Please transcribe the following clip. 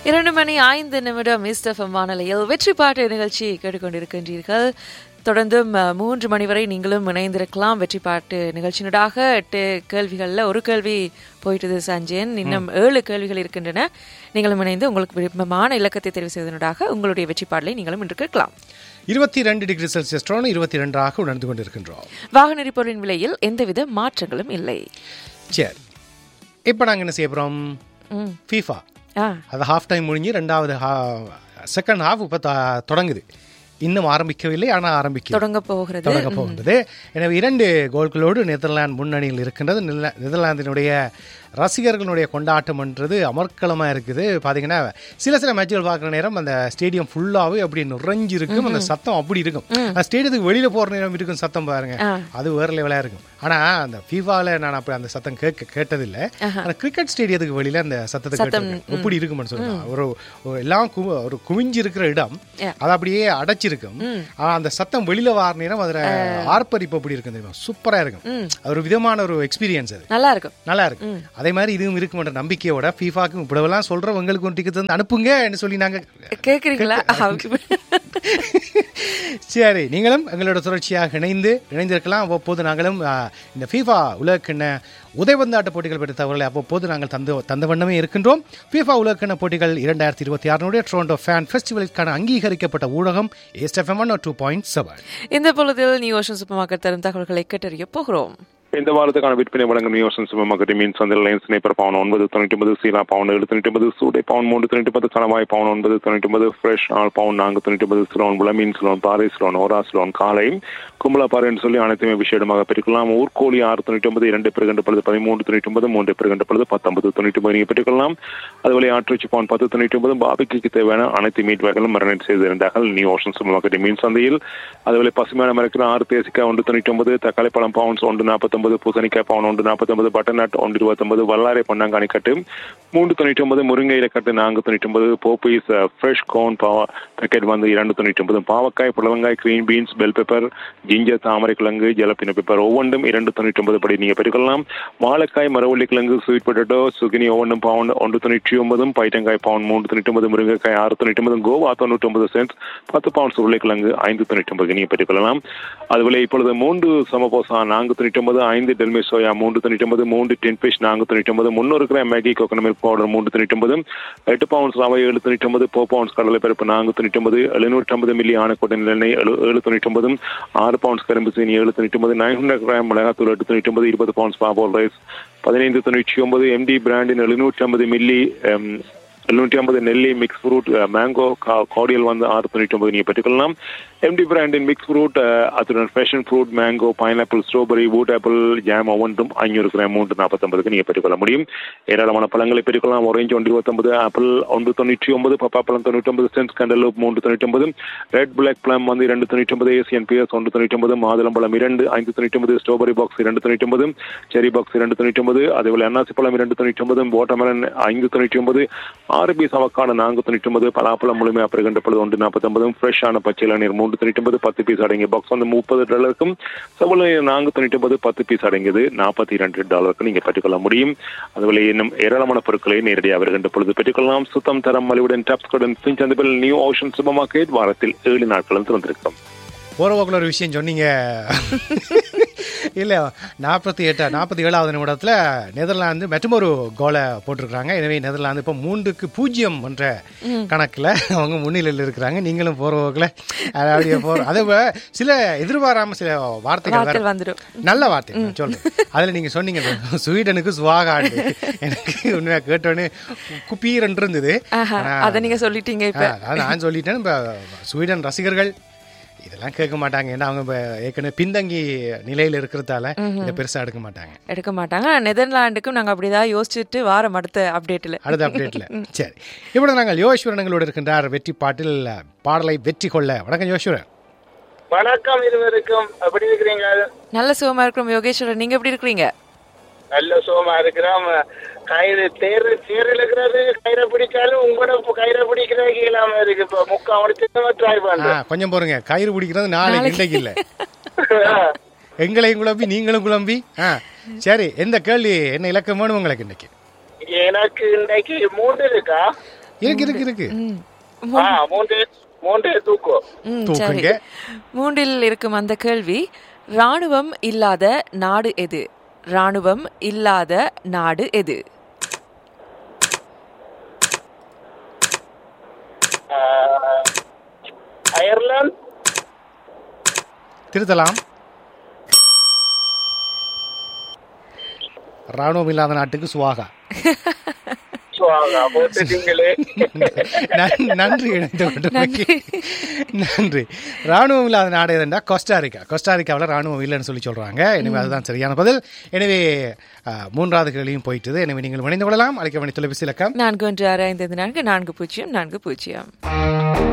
இரண்டு மணி ஐந்து நிமிடம் மிஸ்டர் வானொலியில் வெற்றி பாட்டு நிகழ்ச்சி கேட்டுக்கொண்டிருக்கின்றீர்கள் தொடர்ந்தும் அஹ், மூன்று மணி வரை நீங்களும் இணைந்திருக்கலாம் வெற்றி பாட்டு நிகழ்ச்சியினூடாக எட்டு கேள்விகளில் ஒரு கேள்வி போயிட்டது சஞ்சயன் இன்னும் ஏழு கேள்விகள் இருக்கின்றன நீங்களும் இணைந்து உங்களுக்கு விருப்பமான இலக்கத்தை தெரிவு செய்வதனூடாக உங்களுடைய வெற்றி பாடலை நீங்களும் இன்று கேட்கலாம் இருபத்தி ரெண்டு டிகிரி செல்சியஸ் டோன் இருபத்தி ரெண்டாக உணர்ந்து கொண்டிருக்கின்றோம் வாகன எரிபொருளின் விலையில் எந்தவித மாற்றங்களும் இல்லை சரி இப்போ நாங்கள் என்ன செய்ய போகிறோம் ம். ஃபீஃபா ஆ அது ஹாஃப் டைம் முடிஞ்சு ரெண்டாவது செகண்ட் ஹாஃப் இப்போ தொடங்குது இன்னும் ஆரம்பிக்கவில்லை ஆனால் ஆரம்பிக்க தொடங்க போகிறது தொடங்க போகின்றது எனவே இரண்டு கோல்களோடு நெதர்லாந்து முன்னணியில் இருக்கின்றது நெதர்லா- நெதர்லாந்தினுடைய ரசிகர்களுடைய கொண்டாட்டம் என்றது அமர்க்களமாக இருக்குது பார்த்தீங்கன்னா சில சில மேட்சுகள் பார்க்குற நேரம் அந்த ஸ்டேடியம் ஃபுல்லாகவே அப்படி நிறைஞ்சு இருக்கும் அந்த சத்தம் அப்படி இருக்கும் அந்த ஸ்டேடியத்துக்கு வெளியில் போகிற நேரம் இருக்கும் சத்தம் பாருங்க ஆ. அது வேற லெவலாக இருக்கும் ஆனால் அந்த ஃபீஃபாவில் நான் அப்படி அந்த சத்தம் கேட்க கேட்டதில்லை ஆனால் கிரிக்கெட் ஸ்டேடியத்துக்கு வெளியில் அந்த சத்தத்தை கேட்டிருக்கேன் எப்படி இருக்கும்னு சொல்லுவாங்க ஒரு ஒரு எல்லாம் கு ஒரு குவிஞ்சு இருக்கிற இடம் Yeah. அது அப்படியே அடைச்சிருக்கும் ஆனா அந்த சத்தம் வெளியில வார நேரம் அதுல ஆர்ப்பரிப்பு அப்படி இருக்கும் தெரியுமா சூப்பரா இருக்கும் அது ஒரு விதமான ஒரு எக்ஸ்பீரியன்ஸ் அது நல்லா இருக்கும் நல்லா இருக்கும் அதே மாதிரி இதுவும் இருக்கும்ன்ற நம்பிக்கையோட ஃபீஃபாக்கு இப்படிவெல்லாம் சொல்றோம் உங்களுக்கு ஒரு டிக்கெட் வந்து அனுப்புங்கன்னு சொல்லி நாங்க கேக்குறீங்களா சரி நீங்களும் எங்களோட தொடர்ச்சியாக இணைந்து இணைந்திருக்கலாம் அவ்வப்போது நாங்களும் ஆ, இந்த ஃபீஃபா உலகக்கிண்ண உதைவந்தாட்ட போட்டிகள் பற்றி தகவல்களை அவ்வப்போது நாங்கள் தந்து தந்த வண்ணமே இருக்கின்றோம் ஃபீஃபா உலகக்கிண்ண போட்டிகள் இரண்டாயிரத்தி இருபத்தி ஆறுனுடைய டொரண்டோ ஃபேன் ஃபெஸ்டிவலுக்கான அங்கீகரிக்கப்பட்ட ஊடகம் ஏஸ்டெஃப்எம் ஒன் டூ பாயிண்ட் செவன் இந்த பொழுதில் நியூ ஓஷன் சூப்பர் மார்க்கெட் தரும் தகவல்களை கேட்டறிய போகிறோம் இந்த வாரத்துக்கான விற்பனை வழங்கும் நியூசன் சூப்பர் மார்க்கெட் மீன் சந்தையில் லைன்ஸ் நேப்பர் பவுன் ஒன்பது தொண்ணூற்றி ஒன்பது சீலா பவுன் ஏழு தொண்ணூற்றி ஒன்பது சூடை பவுன் மூன்று தொண்ணூற்றி ஒன்பது கணவாய் பவுன் ஒன்பது தொண்ணூற்றி ஒன்பது ஃப்ரெஷ் ஆல் பவுன் நான்கு தொண்ணூற்றி ஒன்பது சிலோன் புலமீன் சிலோன் பாறை சிலோன் ஓரா சிலோன் காலை கும்பலா பாறைன்னு சொல்லி அனைத்துமே விஷயமாக பிரிக்கலாம் ஊர்கோழி ஆறு தொண்ணூற்றி ஒன்பது இரண்டு பிறகு பொழுது பதிமூன்று தொண்ணூற்றி ஒன்பது மூன்று பிறகு பொழுது பத்தொன்பது தொண்ணூற்றி ஒன்பது நீங்கள் பெற்றுக்கொள்ளலாம் அதுபோல ஆற்றுச்சி பவுன் பத்து தொண்ணூற்றி ஒன்பது பாபிக்கு தேவையான அனைத்து மீட் வகைகளும் மரணம் செய்திருந்தார்கள் நியூ ஓஷன் சூப்பர் மார்க்கெட் மீன் சந்தையில் அதுபோல பசுமையான மரக்கிற ஆறு தேசிக்காய் ஒன்று தொண்ணூற்றி ஒன்பது தக்காளி பழம் பவுன்ஸ் ஒன்று நாற்பத்தொன்பது பூசணிக்காய் பவுன் ஒன்று நாற்பத்தொன்பது பட்டர்நட் ஒன்று இருபத்தொன்பது வல்லாரை பொன்னாங்கானி கட்டு மூன்று தொண்ணூற்றி ஒன்பது முருங்கை இலக்கட்டு நான்கு தொண்ணூற்றி ஒன்பது போப்பீஸ் ஃப்ரெஷ் கோன் பேக்கெட் வந்து இரண்டு தொண்ணூற்றி ஒன்பது பாவக்காய் புடலங்காய் green beans bell pepper ginger தாமரை கிழங்கு ஜலப்பின பெப்பர் ஒவ்வொன்றும் இரண்டு தொண்ணூற்றி ஒன்பது படி நீங்கள் பெற்றுக்கொள்ளலாம் வாழைக்காய் மரவள்ளி கிழங்கு ஸ்வீட் பொட்டேட்டோ சுகினி ஒவ்வொன்றும் பவுண்ட் ஒன்று தொண்ணூற்றி ஒன்பதும் பைட்டங்காய் பவுண்ட் மூன்று தொண்ணூற்றி ஒன்பது முருங்கைக்காய் ஆறு தொண்ணூற்றி ஒன்பது கோவா தொண்ணூற்றி ஒன்பது சென்ட் பத்து பவுண்ட்ஸ் உருளைக்கிழங்கு ஐந்து தொண்ணூற்றி ஒன்பது நீங்கள் பெற்றுக்கொள்ளலாம் அதுபோல இப்பொழுது மூன்று சமபோசா நான்கு தொண்ணூற்றி ஒன்பது ஐந்து டெல்மே சோயா மூன்று தொண்ணூற்றி ஒன்பது மூன்று டென் ஃபிஷ் நான்கு தொண்ணூற்றி ஒன்பது முன்னூறு gram Maggi coconut milk powder மூன்று தொண்ணூற்றி ஒன்பது எட்டு பவுண்ட்ஸ் ரவை ஏழு தொண்ணூற்றி ஒன்பது போ பவுண்ட்ஸ் கடலை பருப்பு நான்கு தொண்ணூற்றி ஒன்பது எழுநூற்றி ஐம்பது மில்லி ஆனக்கோட்டை நிலெண்ணெய் ஏழு ஏழு தொண்ணூற்றி ஒன்பது ஆறு பவுண்ட்ஸ் கரும்பு சீனி ஏழு தொண்ணூற்றி ஒன்பது நைன் ஹண்ட்ரட் கிராம் மிளகாத்தூள் எட்டு தொண்ணூற்றி ஒன்பது இருபது பவுண்ட்ஸ் பாபோல் ரைஸ் பதினைந்து தொண்ணூற்றி ஒன்பது எம்டி பிராண்டின் எழுநூற்றி ஐம்பது மில்லி எழுநூற்றி ஐம்பது நெல்லி மிக்ஸ் ஃப்ரூட் மேங்கோ கார்டியல் வந்து ஆறு தொண்ணூற்றி ஒன்பது நீங்கள் பெற்றுக்கொள்ளலாம் எம்டி பிராண்டின் மிக்ஸ் ஃப்ரூட் அத்துடன் fashion fruit mango pineapple strawberry wood apple jam ஒவ்வொன்றும் ஐநூறு கிராம் மூன்று நாற்பத்தொன்பதுக்கு நீங்கள் பெற்றுக்கொள்ள முடியும் ஏராளமான பழங்களை பெற்றுக்கொள்ளலாம் ஒரேஞ்ச் ஒன்று இருபத்தொன்பது ஆப்பிள் ஒன்று தொண்ணூற்றி ஒன்பது பப்பாப்பழம் தொண்ணூற்றி ஒன்பது சென்ஸ் கண்டலூப் மூன்று தொண்ணூற்றி ஒன்பது ரெட் பிளாக் பிளம் வந்து இரண்டு தொண்ணூற்றி ஒன்பது ஏசியன் பிஎஸ் ஒன்று தொண்ணூற்றி ஒன்பது மாதுளம்பழம் இரண்டு ஐந்து தொண்ணூற்றி ஒன்பது ஸ்ட்ராபெரி பாக்ஸ் இரண்டு தொண்ணூற்றி ஒன்பது செரி பாக்ஸ் இரண்டு தொண்ணூற்றி ஒன்பது அதேபோல அன்னாசி பழம் இரண்டு தொண்ணூற்றி ஒன்பது வாட்டர்மெலன் ஐந்து தொண்ணூற்றி ஒன்பது ஆறு பீஸ் அவக்கான நான்கு தொண்ணூற்றி ஒன்பது பலாப்பழம் முழுமையாக பெறுகின்ற பொழுது ஒன்று நாற்பத்தொன்பது ஃப்ரெஷ்ஷான பச்சை இளநீர் மூன்று தொண்ணூற்றி ஒன்பது பத்து பீஸ் அடங்கிய பாக்ஸ் வந்து முப்பது டாலருக்கும் செவ்வளவு நான்கு தொண்ணூற்றி ஒன்பது பத்து பீஸ் அடங்கியது நாற்பத்தி இரண்டு டாலருக்கு நீங்கள் பெற்றுக்கொள்ள முடியும் அதுபோல இன்னும் ஏராளமான பொருட்களை நேரடியாக வருகின்ற பொழுது பெற்றுக்கொள்ளலாம் சுத்தம் தரம் மலிவுடன் டாப்ஸ் கடன் பின்சந்திப்பில் நியூ ஓஷன் சூப்பர் மார்க்கெட் வாரத்தில் ஏழு நாட்களும் திறந்திருக்கும் போற போக்கில் ஒரு விஷயம் சொன்னீங்க இல்லை நாற்பத்தி எட்டு நாற்பத்தி ஏழாவது நிமிடத்தில் நெதர்லாந்து மற்றும் ஒரு கோலை போட்டிருக்கிறாங்க எனவே நெதர்லாந்து இப்போ மூன்றுக்கு பூஜ்ஜியம் என்ற கணக்கில் அவங்க முன்னிலையில் இருக்கிறாங்க நீங்களும் போகிற போக்கில் அப்படியே போகிற அதை விட சில எதிர்பாராம சில வார்த்தைகள் வார்த்தை வேற- வந்துடும் நல்ல வார்த்தை நான் சொல்றேன் அதில் நீங்கள் சொன்னீங்க ஸ்வீடனுக்கு சுவாகாண்டு எனக்கு உண்மையாக கேட்டோன்னே குப்பீரன் இருந்தது ஆஹா, ஆனா- அத நீங்க சொல்லிட்டீங்க இப்ப ஆ, அதான் நான் சொல்லிட்டேன் இப்போ ஸ்வீடன் ரசிகர்கள் இதெல்லாம் கேட்க மாட்டாங்க ஏன்னா அவங்க இப்ப ஏற்கனவே பின்தங்கி நிலையில் இருக்கிறதால இதை பெருசா எடுக்க மாட்டாங்க எடுக்க மாட்டாங்க நெதர்லாண்டுக்கும் நாங்க அப்படிதான் யோசிச்சுட்டு வாரம் அடுத்த அப்டேட்ல அடுத்த அப்டேட்ல சரி இப்பொழுது நாங்கள் யோகேஸ்வரனங்களோடு இருக்கின்றார் வெற்றி பாட்டில் பாடலை வெற்றி கொள்ள வணக்கம் யோகேஸ்வரன் வணக்கம் இருவருக்கும் எப்படி இருக்கிறீங்க நல்ல சுகமா இருக்கிறோம் யோகேஸ்வரன் நீங்க எப்படி இருக்கிறீங்க நல்ல சுகமா இருக்கிறோம் கயிறு தேர் தேர் இழுக்கிறது கயிறை பிடிச்சாலும் உங்களோட கயிறை பிடிக்கிறது இல்லாம இருக்கு இப்ப முக்கா முடிச்சு ட்ரை ஆ, பண்றேன் கொஞ்சம் பொறுங்க கயிறு பிடிக்கிறது நாளைக்கு இன்றைக்கு இல்லை எங்களையும் குழம்பி நீங்களும் குழம்பி ஆ சரி எந்த கேள்வி என்ன இலக்கம் வேணும் உங்களுக்கு இன்னைக்கு எனக்கு இன்னைக்கு மூன்று இருக்கா இருக்கு இருக்கு இருக்கு ம். ஆ மூன்று மூன்று தூக்கம் ம், சரி தூக்குங்க. மூன்றில் இருக்கும் அந்த கேள்வி ராணுவம் இல்லாத நாடு எது ராணுவம் இல்லாத நாடு எது ஆ, அயர்லாந்து திருத்தலாம் ராணுவம் இல்லாத நாட்டுக்கு சுவாகா சுவாகா போட்டுட்டீங்களே நன்- நன்றி இணைந்து கொண்டமைக்கு நன்றி ராணுவம் இல்லாத நாடு எதுண்டா கொஸ்டாரிக்கா கொஸ்டாரிக்காவில் ராணுவம் இல்லைன்னு சொல்லி சொல்றாங்க எனவே அதுதான் சரியான பதில் எனவே அஹ், மூன்றாவது கேள்வியும் போயிட்டது எனவே நீங்கள் இணைந்து கொள்ளலாம் அழைக்க வேண்டிய தொலைபேசி இலக்கம் நான்கு ஒன்று ஆறு ஐந்து ஐந்து நான்கு நான்கு பூஜ்ஜியம் நான்கு பூஜ்ஜியம்